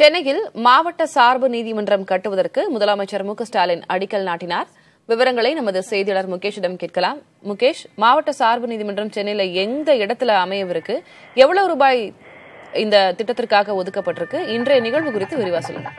சென்னையில் மாவட்ட சார்பு நீதிமன்றம் கட்டுவதற்கு முதலமைச்சர் மு க ஸ்டாலின் அடிக்கல் நாட்டினார் விவரங்களை நமது செய்தியாளர் முகேஷிடம் கேட்கலாம் முகேஷ் மாவட்ட சார்பு நீதிமன்றம் சென்னையில எந்த இடத்துல அமையவிருக்கு எவ்வளவு ரூபாய் இந்த திட்டத்திற்காக ஒதுக்கப்பட்டிருக்கு இன்றைய நிகழ்வு குறித்து விரிவா சொல்லுங்க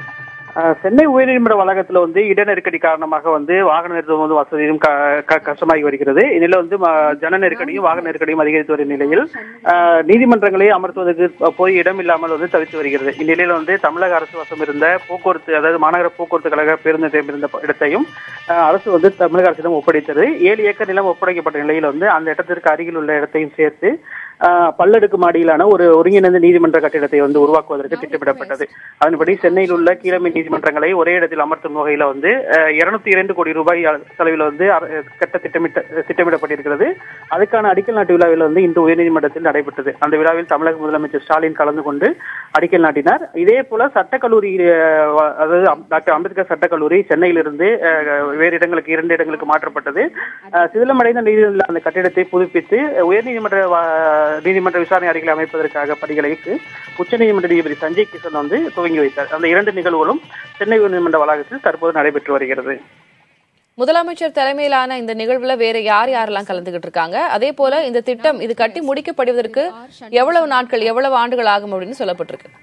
அஹ் சென்னை உயர்நீதிமன்ற வளாகத்துல வந்து இட நெருக்கடி காரணமாக வந்து வாகன நிறுத்தம் வந்து வசதியும் க- க- கஷ்டமாகி வருகிறது இதில் வந்து ம- ஜன நெருக்கடியும் வாகன நெருக்கடியும் அதிகரித்து வரும் நிலையில் அஹ், நீதிமன்றங்களை அமர்த்துவதற்கு போய் இடம் இல்லாமல் வந்து தவித்து வருகிறது இந்நிலையில் வந்து தமிழக அரசு வசம் இருந்த போக்குவரத்து அதாவது மாநகர போக்குவரத்து கழக பேருந்து நிலையம் இருந்த இடத்தையும் அஹ், அரசு வந்து தமிழக அரசிடம் ஒப்படைத்தது ஏழு ஏக்கர் நிலம் ஒப்படைக்கப்பட்ட நிலையில் வந்து அந்த இடத்திற்கு அருகில் உள்ள இடத்தையும் சேர்த்து அஹ், பல்லடுக்கு மாடியிலான ஒரு ஒருங்கிணைந்த நீதிமன்ற கட்டிடத்தை வந்து உருவாக்குவதற்கு திட்டமிடப்பட்டது அதன்படி சென்னையில் உள்ள கீழமை நீதிமன்றங்களை ஒரே இடத்தில் அமர்த்தும் வகையில வந்து இருநூத்தி இரண்டு கோடி ரூபாய் செலவில் வந்து அர- கட்ட திட்டமிட்ட திட்டமிடப்பட்டிருக்கிறது அதுக்கான அடிக்கல் நாட்டு விழாவில் வந்து இன்று உயர்நீதிமன்றத்தில் நடைபெற்றது அந்த விழாவில் தமிழக முதலமைச்சர் ஸ்டாலின் கலந்து கொண்டு அடிக்கல் நாட்டினார் இதே போல சட்டக்கல்லூரி அஹ், வ- அதாவது அம்- டாக்டர் அம்பேத்கர் சட்டக்கல்லூரி சென்னையிலிருந்து அஹ், வேறு இடங்களுக்கு இரண்டு இடங்களுக்கு மாற்றப்பட்டது அஹ், சிதிலமடைந்த நீதிமன்ற அந்த கட்டிடத்தை புதுப்பித்து உயர்நீதிமன்ற வ- நீதிமன்ற விசாரணை அறிக்கை அமைப்பதற்காக பணிகளுக்கு உச்சநீதிமன்ற நீதிபதி சஞ்சய் கிஷன் வந்து துவங்கி வைத்தார் அந்த இரண்டு நிகழ்வுகளும் சென்னை உயர்நீதிமன்ற வளாகத்தில் தற்போது நடைபெற்று வருகிறது முதலமைச்சர் தலைமையிலான இந்த நிகழ்வுல வேற யார் யாரெல்லாம் கலந்துகிட்டு இருக்காங்க அதே போல இந்த திட்டம் இது கட்டி முடிக்கப்படுவதற்கு எவ்வளவு நாட்கள் எவ்வளவு ஆண்டுகள் ஆகும் அப்படின்னு சொல்லப்பட்டிருக்கு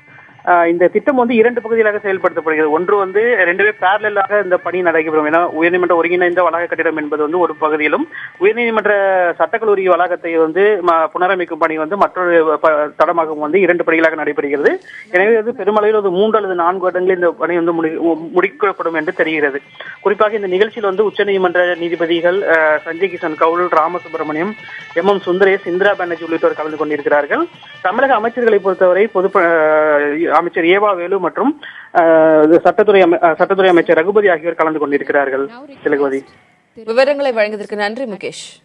ஆஹ் இந்த திட்டம் வந்து இரண்டு பகுதிகளாக செயல்படுத்தப்படுகிறது ஒன்று வந்து ரெண்டுமே பேரலாக இந்த பணி நடைபெறும் ஏன்னா உயர்நீதிமன்ற ஒருங்கிணைந்த வளாக கட்டிடம் என்பது வந்து ஒரு பகுதியிலும் உயர்நீதிமன்ற சட்டக்கல்லூரி வளாகத்தை வந்து ம- புனரமைக்கும் பணி வந்து மற்றொரு ப- தடமாகவும் வந்து இரண்டு படிகளாக நடைபெறுகிறது எனவே வந்து பெருமளவில் ஒரு மூன்று அல்லது நான்கு வருடங்களில் இந்த பணி வந்து முடி- முடிக்கப்படும் என்று தெரிகிறது குறிப்பாக இந்த நிகழ்ச்சியில் வந்து உச்சநீதிமன்ற நீதிபதிகள் ஆஹ், சஞ்சய் கிஷன் கவுல் ராமசுப்ரமணியம் எம் எம் சுந்தரேஷ் இந்திரா பானர்ஜி உள்ளிட்டோர் கலந்து கொண்டிருக்கிறார்கள் தமிழக அமைச்சர்களை பொறுத்தவரை பொது ஆஹ், அமைச்சர் ஏவா வேலு மற்றும் ஆஹ், சட்டத்துறை அமை- ஆஹ், சட்டத்துறை அமைச்சர் ரகுபதி ஆகியோர் கலந்து கொண்டிருக்கிறார்கள் திலகவதி விவரங்களை வழங்கியதற்கு நன்றி முகேஷ்